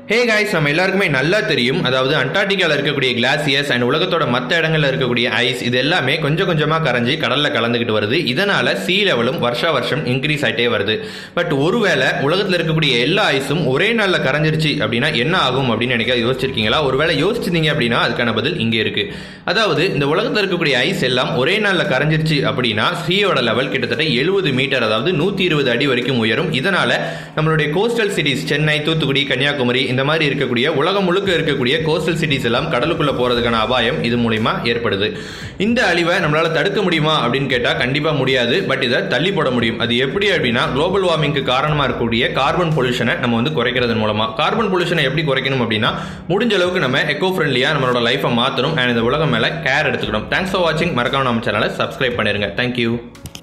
hey guys நம்ம எல்லாருக்குமே நல்லா தெரியும் அதாவது அண்டார்டிகாவில் இருக்கக்கூடிய கிளாசியர்ஸ் அண்ட் உலகத்தோட மற்ற இடங்கள்ல இருக்கக்கூடிய ஐஸ் இது எல்லாமே கொஞ்சம் கொஞ்சமாக கரைஞ்சி கடலில் கலந்துக்கிட்டு வருது இதனால சீ லெவலும் வருஷா வருஷம் இன்க்ரீஸ் ஆகிட்டே வருது பட் ஒருவேளை உலகத்தில் இருக்கக்கூடிய எல்லா ஐஸும் ஒரே நாளில் கரைஞ்சிருச்சு அப்படின்னா என்ன ஆகும் அப்படின்னு எனக்கு யோசிச்சிருக்கீங்களா ஒருவேளை யோசிச்சிருந்தீங்க அப்படின்னா அதுக்கான பதில் இங்கே இருக்கு அதாவது இந்த உலகத்தில் இருக்கக்கூடிய ஐஸ் எல்லாம் ஒரே நாளில் கரைஞ்சிருச்சு அப்படின்னா சீயோட லெவல் கிட்டத்தட்ட எழுபது மீட்டர் அதாவது நூற்றி இருபது அடி வரைக்கும் உயரும் இதனால நம்மளுடைய கோஸ்டல் சிட்டிஸ் சென்னை தூத்துக்குடி கன்னியாகுமரி இந்த மாதிரி இருக்கக்கூடிய உலகம் முழுக்க இருக்கக்கூடிய கோஸ்டல் சிட்டிஸ் எல்லாம் கடலுக்குள்ள போறதுக்கான அபாயம் இது மூலியமா ஏற்படுது இந்த அழிவை நம்மளால தடுக்க முடியுமா அப்படின்னு கேட்டா கண்டிப்பா முடியாது பட் இதை தள்ளி போட முடியும் அது எப்படி அப்படின்னா குளோபல் வார்மிங்க்கு காரணமா இருக்கக்கூடிய கார்பன் பொல்யூஷனை நம்ம வந்து குறைக்கிறது மூலமா கார்பன் பொல்யூஷனை எப்படி குறைக்கணும் அப்படின்னா முடிஞ்ச அளவுக்கு நம்ம எக்கோ ஃப்ரெண்ட்லியா நம்மளோட லைஃபை மாத்தணும் அண்ட் இந்த உலகம் மேல கேர் எடுத்துக்கணும் தேங்க்ஸ் ஃபார் வாட்சிங் மறக்காம நம்ம சேனலை சப்ஸ்கிரைப் பண்ணிருங்க தேங்க்யூ